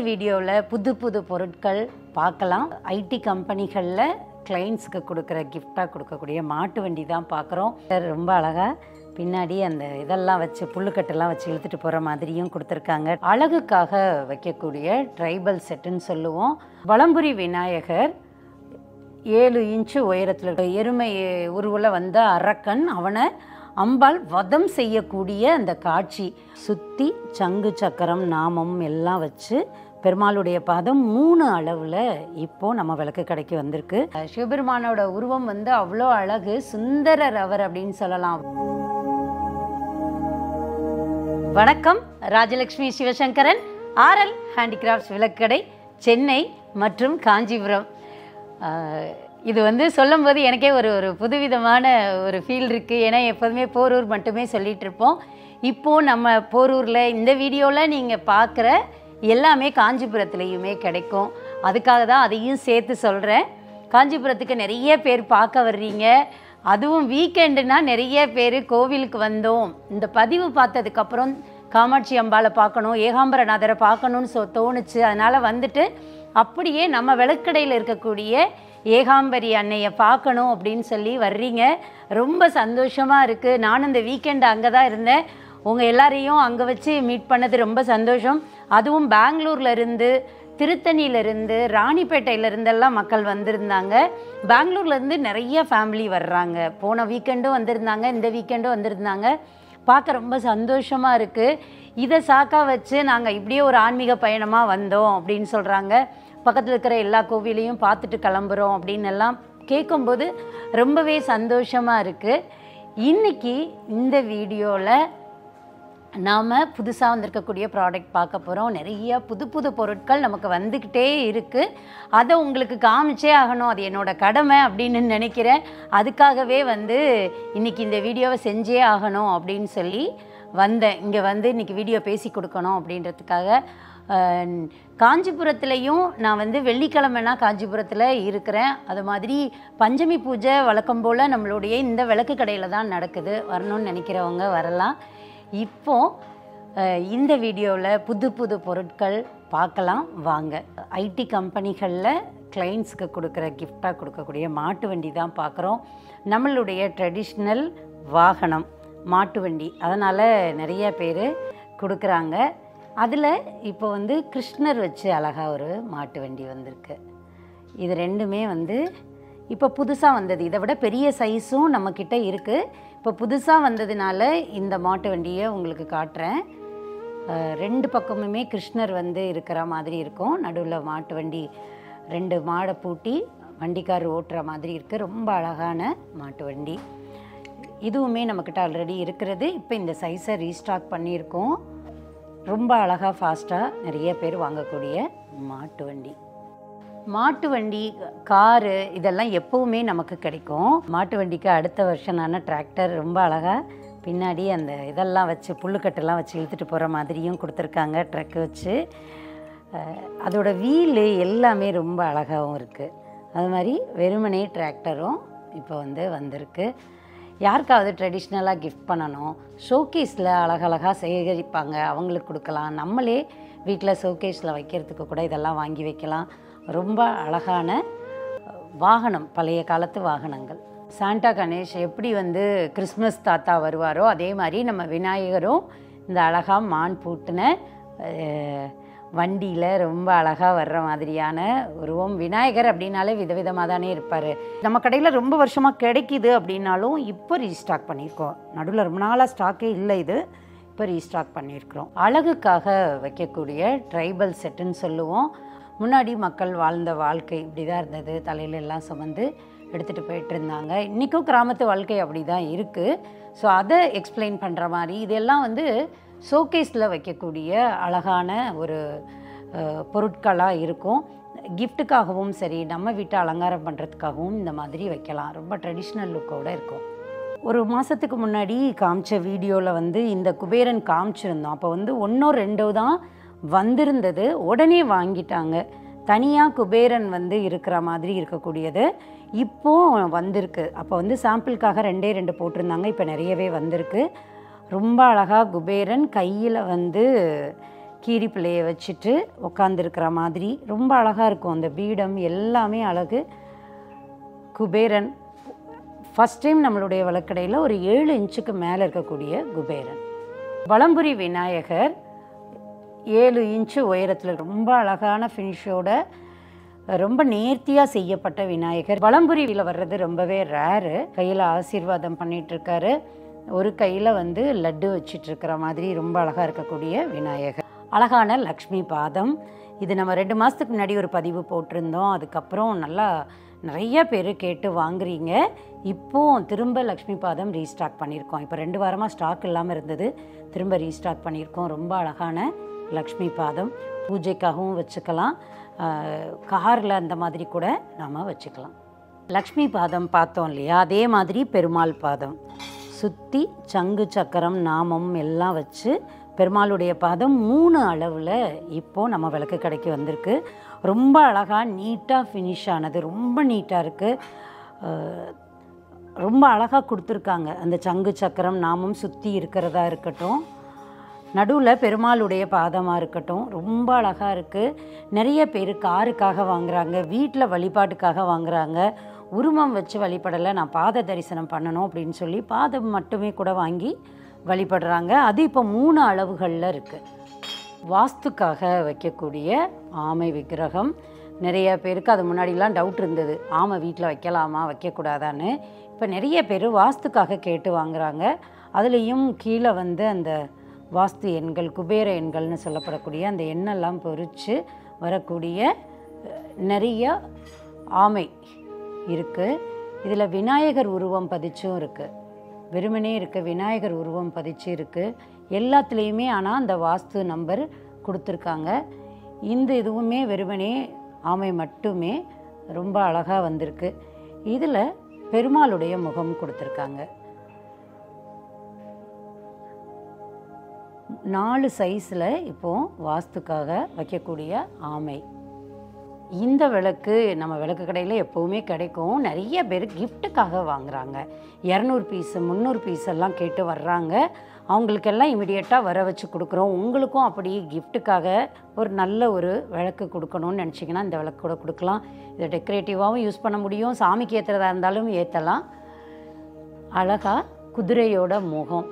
வீடியோவில் புது புது பொருட்கள் பார்க்கலாம் ஐடி கம்பெனிகளில் கிளைண்ட்ஸ்க்கு கொடுக்குற கிஃப்டாக கொடுக்கக்கூடிய மாட்டு வண்டி தான் பார்க்குறோம் ரொம்ப அழகாக பின்னாடி அந்த இதெல்லாம் வச்சு புல்லுக்கட்டெல்லாம் வச்சு இழுத்துட்டு போகிற மாதிரியும் கொடுத்துருக்காங்க அழகுக்காக வைக்கக்கூடிய ட்ரைபல் செட்டுன்னு சொல்லுவோம் வலம்புரி விநாயகர் ஏழு இன்ச்சு உயரத்தில் எருமை உருவில் வந்த அரக்கன் அவனை அம்பாள் வதம் செய்யக்கூடிய அந்த காட்சி சுத்தி சங்கு சக்கரம் நாமம் எல்லாம் வச்சு பெருமாளுடைய பாதம் மூணு அளவில் இப்போ நம்ம விளக்கு கடைக்கு வந்திருக்கு சிவபெருமானோட உருவம் வந்து அவ்வளோ அழகு சுந்தரர் அவர் அப்படின்னு சொல்லலாம் வணக்கம் ராஜலக்ஷ்மி சிவசங்கரன் ஆர்எல் ஹேண்டிகிராஃப்ட்ஸ் விளக்கடை சென்னை மற்றும் காஞ்சிபுரம் ஆஹ் இது வந்து சொல்லும்போது எனக்கே ஒரு ஒரு புதுவிதமான ஒரு ஃபீல் இருக்குது ஏன்னா எப்போதுமே போரூர் மட்டுமே சொல்லிட்டு இருப்போம் இப்போது நம்ம போரூரில் இந்த வீடியோவில் நீங்கள் பார்க்குற எல்லாமே காஞ்சிபுரத்துலேயுமே கிடைக்கும் அதுக்காக தான் அதையும் சேர்த்து சொல்கிறேன் காஞ்சிபுரத்துக்கு நிறைய பேர் பார்க்க வர்றீங்க அதுவும் வீக்கெண்டுனா நிறைய பேர் கோவிலுக்கு வந்தோம் இந்த பதிவு பார்த்ததுக்கப்புறம் காமாட்சி அம்பாளை பார்க்கணும் ஏகாம்பரநாதரை பார்க்கணும்னு சொ தோணுச்சு அதனால் வந்துட்டு அப்படியே நம்ம விளக்கடையில் இருக்கக்கூடிய ஏகாம்பரி அன்னையை பார்க்கணும் அப்படின்னு சொல்லி வர்றீங்க ரொம்ப சந்தோஷமாக இருக்குது நானும் இந்த வீக்கெண்டு அங்கே தான் இருந்தேன் உங்கள் எல்லாரையும் அங்கே வச்சு மீட் பண்ணது ரொம்ப சந்தோஷம் அதுவும் பெங்களூர்ல இருந்து திருத்தணியிலேருந்து ராணிப்பேட்டையிலேருந்தெல்லாம் மக்கள் வந்திருந்தாங்க பெங்களூர்லேருந்து நிறைய ஃபேமிலி வர்றாங்க போன வீக்கெண்டும் வந்திருந்தாங்க இந்த வீக்கெண்டும் வந்திருந்தாங்க பார்க்க ரொம்ப சந்தோஷமாக இருக்குது இதை சாக்கா வச்சு நாங்கள் இப்படியே ஒரு ஆன்மீக பயணமாக வந்தோம் அப்படின்னு சொல்கிறாங்க பக்கத்தில் இருக்கிற எல்லா கோவிலையும் பார்த்துட்டு கிளம்புறோம் அப்படின்னு எல்லாம் கேட்கும்போது ரொம்பவே சந்தோஷமாக இருக்குது இன்றைக்கி இந்த வீடியோவில் நாம் புதுசாக வந்திருக்கக்கூடிய ப்ராடக்ட் பார்க்க போகிறோம் நிறைய புது புது பொருட்கள் நமக்கு வந்துக்கிட்டே இருக்குது அதை உங்களுக்கு காமிச்சே ஆகணும் அது என்னோட கடமை அப்படின்னு நினைக்கிறேன் அதுக்காகவே வந்து இன்றைக்கி இந்த வீடியோவை செஞ்சே ஆகணும் அப்படின்னு சொல்லி வந்தேன் இங்கே வந்து இன்றைக்கி வீடியோ பேசி கொடுக்கணும் அப்படின்றதுக்காக அஹ், காஞ்சிபுரத்துலேயும் நான் வந்து வெள்ளிக்கிழமைனா காஞ்சிபுரத்தில் இருக்கிறேன் அது மாதிரி பஞ்சமி பூஜை வழக்கம் போல் நம்மளுடைய இந்த விளக்கு கடையில் தான் நடக்குது வரணும்னு நினைக்கிறவங்க வரலாம் இப்போ அஹ், இந்த வீடியோவில் புது புது பொருட்கள் பார்க்கலாம் வாங்க ஐடி கம்பெனிகளில் கிளைண்ட்ஸ்க்கு கொடுக்குற கிஃப்டாக கொடுக்கக்கூடிய மாட்டு வண்டி தான் பார்க்குறோம் நம்மளுடைய ட்ரெடிஷ்னல் வாகனம் மாட்டு வண்டி அதனால் நிறைய பேர் கொடுக்குறாங்க அதில் இப்போ வந்து கிருஷ்ணர் வச்சு அழகாக ஒரு மாட்டு வண்டி வந்திருக்கு இது ரெண்டுமே வந்து இப்போ புதுசாக வந்தது இதை விட பெரிய சைஸும் நம்மக்கிட்ட இருக்குது இப்போ புதுசாக வந்ததுனால இந்த மாட்டு வண்டியை உங்களுக்கு காட்டுறேன் அஹ், ரெண்டு பக்கமுமே கிருஷ்ணர் வந்து இருக்கிற மாதிரி இருக்கும் நடுவில் மாட்டு வண்டி ரெண்டு மாடை பூட்டி வண்டிக்கார் ஓட்டுற மாதிரி இருக்குது ரொம்ப அழகான மாட்டு வண்டி இதுவுமே நம்மக்கிட்ட ஆல்ரெடி இருக்கிறது இப்போ இந்த சைஸை ரீஸ்டாக் பண்ணியிருக்கோம் ரொம்ப அழகாக ஃபாஸ்ட்டாக நிறைய பேர் வாங்கக்கூடிய மாட்டு வண்டி மாட்டு வண்டி காரு இதெல்லாம் எப்பவுமே நமக்கு கிடைக்கும் மாட்டு வண்டிக்கு அடுத்த வருஷனான டிராக்டர் ரொம்ப அழகாக பின்னாடி அந்த இதெல்லாம் வச்சு புல்லுக்கட்டெல்லாம் வச்சு இழுத்துட்டு போகிற மாதிரியும் கொடுத்துருக்காங்க ட்ரக்கு வச்சு அஹ், அதோட வீலு எல்லாமே ரொம்ப அழகாகவும் இருக்குது அது மாதிரி வெறுமனே டிராக்டரும் இப்போ வந்து வந்திருக்கு யாருக்காவது ட்ரெடிஷ்னலாக கிஃப்ட் பண்ணணும் ஷோகேஸில் அழகழகாக சேகரிப்பாங்க அவங்களுக்கு கொடுக்கலாம் நம்மளே வீட்டில் ஷோகேஸில் வைக்கிறதுக்கு கூட இதெல்லாம் வாங்கி வைக்கலாம் ரொம்ப அழகான அஹ், வாகனம் பழைய காலத்து வாகனங்கள் சாண்டா கணேஷ் எப்படி வந்து கிறிஸ்மஸ் தாத்தா வருவாரோ அதே மாதிரி நம்ம விநாயகரும் இந்த அழகாக மான் பூட்டின வண்டியில் ரொம்ப அழகாக வர்ற மாதிரியான உருவம் விநாயகர் அப்படின்னாலே விதவிதமாக தானே இருப்பார் நம்ம கடையில் ரொம்ப வருஷமாக கிடைக்குது அப்படின்னாலும் இப்போ ரீஸ்டாக் பண்ணியிருக்கோம் நடுவில் ரொம்ப நாளாக ஸ்டாக்கே இல்லை இது இப்போ ரீஸ்டாக் பண்ணியிருக்கிறோம் அழகுக்காக வைக்கக்கூடிய ட்ரைபல் செட்டுன்னு சொல்லுவோம் முன்னாடி மக்கள் வாழ்ந்த வாழ்க்கை இப்படி தான் இருந்தது தலையில எல்லாம் சுமந்து எடுத்துகிட்டு போயிட்டு இருந்தாங்க இன்றைக்கும் கிராமத்து வாழ்க்கை அப்படி தான் இருக்குது ஸோ அதை எக்ஸ்பிளைன் பண்ணுற மாதிரி இதெல்லாம் வந்து ஷோகேஸில் வைக்கக்கூடிய அழகான ஒரு பொருட்களாக இருக்கும் கிஃப்ட்டுக்காகவும் சரி நம்ம வீட்டை அலங்காரம் பண்ணுறதுக்காகவும் இந்த மாதிரி வைக்கலாம் ரொம்ப ட்ரெடிஷ்னல் லுக்கோடு இருக்கும் ஒரு மாதத்துக்கு முன்னாடி காமிச்ச வீடியோவில் வந்து இந்த குபேரன் காமிச்சிருந்தோம் அப்போ வந்து ஒன்றோ ரெண்டோ தான் வந்திருந்தது உடனே வாங்கிட்டாங்க தனியாக குபேரன் வந்து இருக்கிற மாதிரி இருக்கக்கூடியது இப்போ வந்திருக்கு அப்போ வந்து சாம்பிளுக்காக ரெண்டே ரெண்டு போட்டிருந்தாங்க இப்போ நிறையவே வந்திருக்கு ரொம்ப அழகாக குபேரன் கையில் வந்து கீரி பிள்ளையை வச்சுட்டு உட்காந்துருக்கிற மாதிரி ரொம்ப அழகாக இருக்கும் அந்த பீடம் எல்லாமே அழகு குபேரன் ஃபஸ்ட் டைம் நம்மளுடைய வழக்கடையில் ஒரு ஏழு இன்ச்சுக்கு மேலே இருக்கக்கூடிய குபேரன் வலம்புரி விநாயகர் ஏழு இன்ச்சு உயரத்தில் ரொம்ப அழகான ஃபினிஷோட ரொம்ப நேர்த்தியாக செய்யப்பட்ட விநாயகர் வலம்புரியில் வர்றது ரொம்பவே ரேரு கையில் ஆசீர்வாதம் பண்ணிட்டு இருக்காரு ஒரு கையில் வந்து லட்டு வச்சிட்டு இருக்கிற மாதிரி ரொம்ப அழகாக இருக்கக்கூடிய விநாயகர் அழகான லக்ஷ்மி பாதம் இது நம்ம ரெண்டு மாதத்துக்கு முன்னாடி ஒரு பதிவு போட்டிருந்தோம் அதுக்கப்புறம் நல்லா நிறைய பேர் கேட்டு வாங்குறீங்க இப்போ திரும்ப லக்ஷ்மி பாதம் ரீஸ்டாக் பண்ணியிருக்கோம் இப்போ ரெண்டு வாரமாக ஸ்டாக் இல்லாமல் இருந்தது திரும்ப ரீஸ்டாக் பண்ணியிருக்கோம் ரொம்ப அழகான லக்ஷ்மி பாதம் பூஜைக்காகவும் வச்சுக்கலாம் காரில் அந்த மாதிரி கூட நாம் வச்சுக்கலாம் லக்ஷ்மி பாதம் பார்த்தோம் இல்லையா அதே மாதிரி பெருமாள் பாதம் சுற்றி சங்கு சக்கரம் நாமம் எல்லாம் வச்சு பெருமாளுடைய பாதம் மூணு அளவில் இப்போது நம்ம விளக்கு கடைக்கு வந்திருக்கு ரொம்ப அழகாக நீட்டாக ஃபினிஷ் ஆனது ரொம்ப நீட்டாக இருக்குது ரொம்ப அழகாக கொடுத்துருக்காங்க அந்த சங்கு சக்கரம் நாமம் சுற்றி இருக்கிறதா இருக்கட்டும் நடுவில் பெருமாளுடைய பாதமாக இருக்கட்டும் ரொம்ப அழகாக இருக்குது நிறைய பேர் காருக்காக வாங்குறாங்க வீட்டில் வழிபாட்டுக்காக வாங்குறாங்க உருவம் வச்சு வழிபடலை நான் பாத தரிசனம் பண்ணணும் அப்படின்னு சொல்லி பாதம் மட்டுமே கூட வாங்கி வழிபடுறாங்க அது இப்போ மூணு அளவுகளில் இருக்குது வாஸ்துக்காக வைக்கக்கூடிய ஆமை விக்கிரகம் நிறைய பேருக்கு அது முன்னாடிலாம் டவுட் இருந்தது ஆமை வீட்டில் வைக்கலாமா வைக்கக்கூடாதான்னு இப்போ நிறைய பேர் வாஸ்துக்காக கேட்டு வாங்குறாங்க அதுலேயும் கீழே வந்து அந்த வாஸ்து எண்கள் குபேர எண்கள்னு சொல்லப்படக்கூடிய அந்த எண்ணெல்லாம் பொறிச்சு வரக்கூடிய அஹ், நிறைய ஆமை இருக்குது இதில் விநாயகர் உருவம் பதிச்சும் இருக்குது வெறுமனே இருக்குது விநாயகர் உருவம் பதிச்சு இருக்குது எல்லாத்துலேயுமே ஆனால் அந்த வாஸ்து நம்பர் கொடுத்துருக்காங்க இந்த இதுவுமே வெறுமனே ஆமை மட்டுமே ரொம்ப அழகாக வந்திருக்கு இதில் பெருமாளுடைய முகம் கொடுத்துருக்காங்க நாலு சைஸில் இப்போது வாஸ்துக்காக வைக்கக்கூடிய ஆமை இந்த விளக்கு நம்ம விளக்கு கடையில் எப்போவுமே கிடைக்கும் நிறைய பேர் கிஃப்ட்டுக்காக வாங்குறாங்க இரநூறு பீஸு முந்நூறு பீஸ் எல்லாம் கேட்டு வர்றாங்க அவங்களுக்கெல்லாம் இமிடியேட்டாக வர வச்சு கொடுக்குறோம் உங்களுக்கும் அப்படி கிஃப்ட்டுக்காக ஒரு நல்ல ஒரு விளக்கு கொடுக்கணும்னு நினச்சிங்கன்னா இந்த விளக்கு கூட கொடுக்கலாம் இதை டெக்கரேட்டிவாகவும் யூஸ் பண்ண முடியும் சாமிக்கு ஏற்றுறதா இருந்தாலும் ஏற்றலாம் அழகாக குதிரையோட முகம்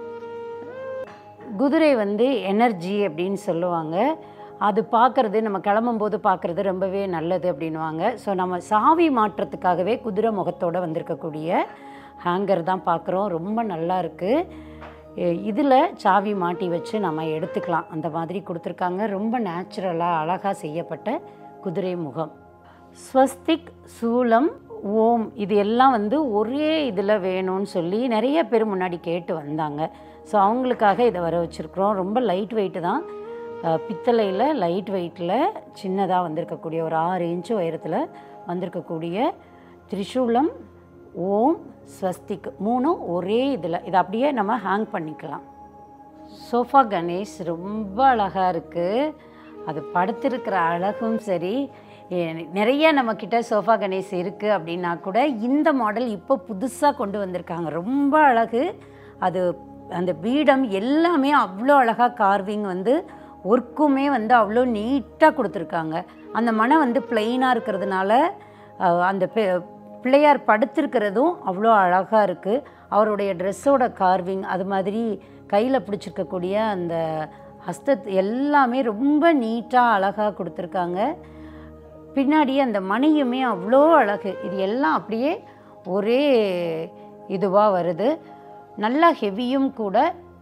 குதிரை வந்து எனர்ஜி அப்படின்னு சொல்லுவாங்க அது பார்க்குறது நம்ம கிளம்பும்போது பார்க்குறது ரொம்பவே நல்லது அப்படின்வாங்க ஸோ நம்ம சாவி மாற்றத்துக்காகவே குதிரை முகத்தோடு வந்திருக்கக்கூடிய ஹேங்கர் தான் பார்க்குறோம் ரொம்ப நல்லா இருக்குது இதில் சாவி மாட்டி வச்சு நம்ம எடுத்துக்கலாம் அந்த மாதிரி கொடுத்துருக்காங்க ரொம்ப நேச்சுரலாக அழகாக செய்யப்பட்ட குதிரை முகம் ஸ்வஸ்திக் சூலம் ஓம் இது எல்லாம் வந்து ஒரே இதில் வேணும்னு சொல்லி நிறைய பேர் முன்னாடி கேட்டு வந்தாங்க ஸோ அவங்களுக்காக இதை வர வச்சுருக்குறோம் ரொம்ப லைட் வெயிட்டு தான் அஹ், பித்தளையில் லைட் வெயிட்டில் சின்னதாக வந்திருக்கக்கூடிய ஒரு ஆறு இன்ச்சு உயரத்தில் வந்திருக்கக்கூடிய திரிசூலம் ஓம் ஸ்வஸ்திக் மூணும் ஒரே இதில் இதை அப்படியே நம்ம ஹேங் பண்ணிக்கலாம் சோஃபா கணேஷ் ரொம்ப அழகாக இருக்குது அது படுத்திருக்கிற அழகும் சரி எ- நிறைய நம்மக்கிட்ட சோஃபா கணேஷ் இருக்குது அப்படின்னா கூட இந்த மாடல் இப்போ புதுசாக கொண்டு வந்திருக்காங்க ரொம்ப அழகு அது அந்த பீடம் எல்லாமே அவ்வளோ அழகாக கார்விங் வந்து ஒர்க்குமே வந்து அவ்வளோ நீட்டாக கொடுத்துருக்காங்க அந்த மனை வந்து பிளெயினாக இருக்கிறதுனால அஹ், அந்த பெ- பிள்ளையார் படுத்திருக்கிறதும் அவ்வளோ அழகாக இருக்குது அவருடைய ட்ரெஸ்ஸோட கார்விங் அது மாதிரி கையில் பிடிச்சிருக்கக்கூடிய அந்த ஹஸ்தத் எல்லாமே ரொம்ப நீட்டாக அழகாக கொடுத்துருக்காங்க பின்னாடி அந்த மணியுமே அவ்வளோ அழகு இது எல்லாம் அப்படியே ஒரே இதுவாக வருது நல்லா ஹெவியும் கூட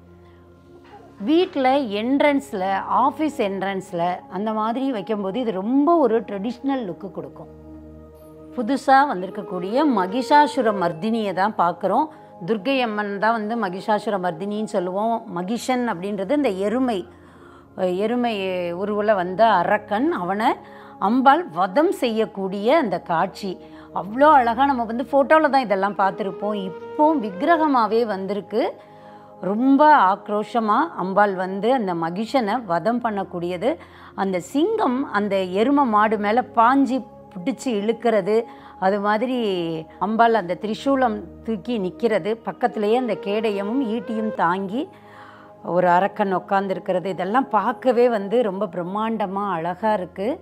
வீட்டில் என்ட்ரன்ஸில் ஆஃபீஸ் என்ட்ரன்ஸில் அந்த மாதிரி வைக்கும்போது இது ரொம்ப ஒரு ட்ரெடிஷ்னல் லுக்கு கொடுக்கும் புதுசாக வந்திருக்கக்கூடிய மகிஷாசுர மர்தினியை தான் பார்க்குறோம் துர்க்கை அம்மன் தான் வந்து மகிஷாசுர மர்தினின்னு சொல்லுவோம் மகிஷன் அப்படின்றது இந்த எருமை அஹ் எருமை உருவில் வந்த அரக்கன் அவனை அம்பாள் வதம் செய்யக்கூடிய அந்த காட்சி அவ்வளோ அழகாக நம்ம வந்து ஃபோட்டோவில் தான் இதெல்லாம் பார்த்துருப்போம் இப்போ விக்கிரகமாகவே வந்திருக்கு ரொம்ப ஆக்ரோஷமாக அம்பாள் வந்து அந்த மகிஷனை வதம் பண்ணக்கூடியது அந்த சிங்கம் அந்த எரும மாடு மேலே பாஞ்சி பிடிச்சி இழுக்கிறது அது மாதிரி அம்பாள் அந்த திரிசூலம் தூக்கி நிற்கிறது பக்கத்துலேயே அந்த கேடயமும் ஈட்டியும் தாங்கி ஒரு அரக்கன் உட்காந்துருக்கிறது இதெல்லாம் பார்க்கவே வந்து ரொம்ப பிரம்மாண்டமாக அழகாக இருக்குது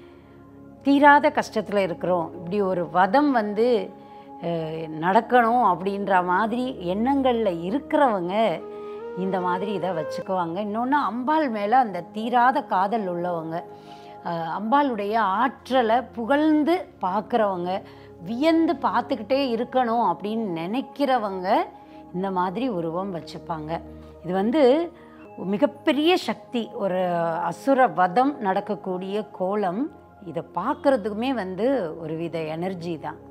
தீராத கஷ்டத்தில் இருக்கிறோம் இப்படி ஒரு வதம் வந்து அஹ், நடக்கணும் அப்படின்ற மாதிரி எண்ணங்களில் இருக்கிறவங்க இந்த மாதிரி இதை வச்சுக்குவாங்க இன்னொன்று அம்பாள் மேலே அந்த தீராத காதல் உள்ளவங்க அஹ், அம்பாளுடைய ஆற்றலை புகழ்ந்து பார்க்குறவங்க வியந்து பார்த்துக்கிட்டே இருக்கணும் அப்படின்னு நினைக்கிறவங்க இந்த மாதிரி உருவம் வச்சுப்பாங்க இது வந்து மிகப்பெரிய சக்தி ஒரு அசுர வதம் நடக்கக்கூடிய கோலம் இதை பார்க்குறதுக்குமே வந்து ஒரு வித எனர்ஜி தான்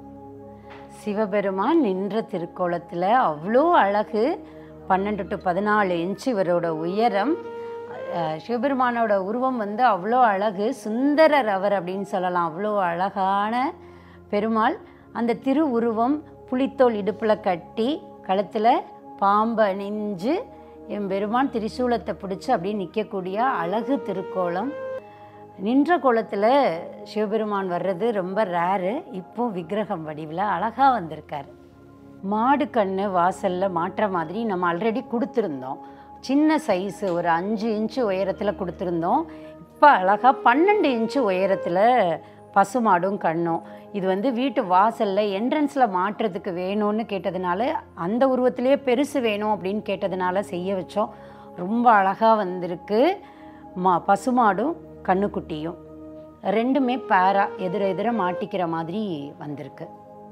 சிவபெருமான் நின்ற திருக்கோலத்தில் அவ்வளோ அழகு பன்னெண்டு டு பதினாலு இன்ச் இவரோட உயரம் அஹ், சிவபெருமானோட உருவம் வந்து அவ்வளோ அழகு சுந்தரர் அவர் அப்படின்னு சொல்லலாம் அவ்வளோ அழகான பெருமாள் அந்த திரு உருவம் புலித்தோல் இடுப்பில் கட்டி கழுத்தில் பாம்பு அணிஞ்சு என் பெருமான் திரிசூலத்தை பிடிச்சி அப்படியே நிற்கக்கூடிய அழகு திருக்கோலம் நின்ற கோலத்தில் சிவபெருமான் வர்றது ரொம்ப ரேரு இப்போ விக்கிரகம் வடிவில் அழகாக வந்திருக்கார் மாடு கண்ணு வாசலில் மாட்டுற மாதிரி நம்ம ஆல்ரெடி கொடுத்துருந்தோம் சின்ன சைஸு ஒரு அஞ்சு இன்ச்சு உயரத்தில் கொடுத்துருந்தோம் இப்போ அழகாக பன்னெண்டு இன்ச்சு உயரத்தில் பசுமாடும் கண்ணும் இது வந்து வீட்டு வாசலில் என்ட்ரன்ஸில் மாட்டுறதுக்கு வேணும்னு கேட்டதுனால அந்த உருவத்திலேயே பெருசு வேணும் அப்படின்னு கேட்டதுனால செய்ய வச்சோம் ரொம்ப அழகாக வந்திருக்கு மா பசுமாடும் கண்ணுக்குட்டியும் ரெண்டுமே பேரா எதிர எதிர மாட்டிக்கிற மாதிரி வந்திருக்கு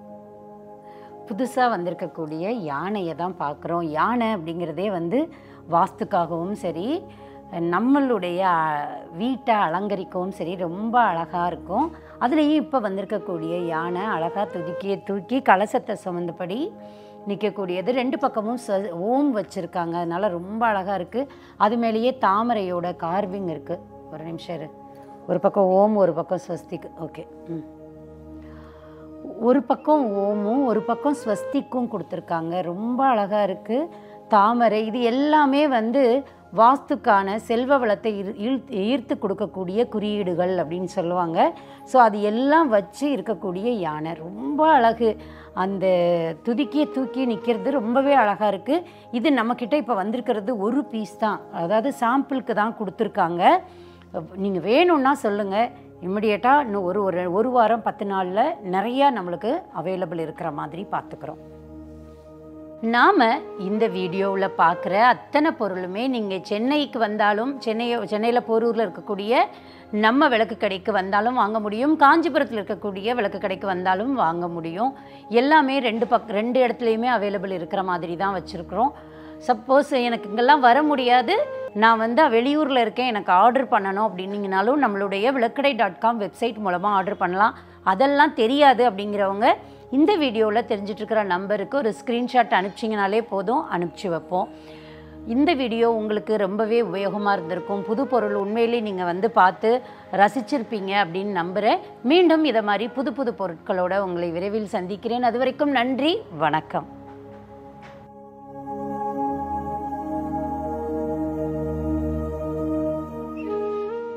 புதுசாக வந்திருக்கக்கூடிய யானையை தான் பார்க்குறோம் யானை அப்படிங்கிறதே வந்து வாஸ்துக்காகவும் சரி நம்மளுடைய அஹ், வீட்டை அலங்கரிக்கவும் சரி ரொம்ப அழகாக இருக்கும் அதுலேயும் இப்போ வந்திருக்கக்கூடிய யானை அழகாக துதுக்கி தூக்கி கலசத்தை சுமந்தபடி நிற்கக்கூடியது ரெண்டு பக்கமும் ச- ஓம் வச்சுருக்காங்க அதனால் ரொம்ப அழகாக இருக்குது அது மேலேயே தாமரையோட கார்விங் இருக்குது ஒரு நிமிஷம் இரு ஒரு பக்கம் ஓம் ஒரு பக்கம் ஸ்வஸ்திக் ஓகே ம் ஒரு பக்கம் ஓமும் ஒரு பக்கம் ஸ்வஸ்திக்கும் கொடுத்துருக்காங்க ரொம்ப அழகாக இருக்குது தாமரை இது எல்லாமே வந்து வாஸ்துக்கான செல்வ வளத்தை இரு- இழுத்து ஈர்த்து கொடுக்கக்கூடிய குறியீடுகள் அப்படின்னு சொல்லுவாங்க ஸோ அது எல்லாம் வச்சு இருக்கக்கூடிய யானை ரொம்ப அழகு அந்த துதிக்கிய தூக்கி நிற்கிறது ரொம்பவே அழகாக இருக்குது இது நம்மக்கிட்ட இப்போ வந்திருக்கிறது ஒரு பீஸ் தான் அதாவது சாம்பிளுக்கு தான் கொடுத்துருக்காங்க நீங்கள் வேணும்னா சொல்லுங்கள் இமிடியேட்டாக இன்னும் ஒரு ஒரு ஒரு வாரம் பத்து நாளில் நிறையா நம்மளுக்கு அவைலபிள் இருக்கிற மாதிரி பார்த்துக்குறோம் நாம் இந்த வீடியோவில் பார்க்குற அத்தனை பொருளுமே நீங்கள் சென்னைக்கு வந்தாலும் சென்னை சென்னையில் போரூரில் இருக்கக்கூடிய நம்ம விளக்கு கடைக்கு வந்தாலும் வாங்க முடியும் காஞ்சிபுரத்தில் இருக்கக்கூடிய விளக்கு கடைக்கு வந்தாலும் வாங்க முடியும் எல்லாமே ரெண்டு பக் ரெண்டு இடத்துலையுமே அவைலபிள் இருக்கிற மாதிரி தான் வச்சுருக்குறோம் சப்போஸ் எனக்கு இங்கெல்லாம் வர முடியாது நான் வந்து வெளியூரில் இருக்கேன் எனக்கு ஆர்டர் பண்ணணும் அப்படின்னீங்கனாலும் நம்மளுடைய விளக்கடை டாட் காம் வெப்சைட் மூலமாக ஆர்டர் பண்ணலாம் அதெல்லாம் தெரியாது அப்படிங்கிறவங்க இந்த வீடியோவில் தெரிஞ்சிட்ருக்கிற நம்பருக்கு ஒரு ஸ்க்ரீன்ஷாட் அனுப்பிச்சிங்கனாலே போதும் அனுப்பிச்சி வைப்போம் இந்த வீடியோ உங்களுக்கு ரொம்பவே உபயோகமாக இருந்திருக்கும் புது பொருள் உண்மையிலே நீங்கள் வந்து பார்த்து ரசிச்சிருப்பீங்க அப்படின்னு நம்புகிறேன் மீண்டும் இதை மாதிரி புது புது பொருட்களோட உங்களை விரைவில் சந்திக்கிறேன் அது வரைக்கும் நன்றி வணக்கம்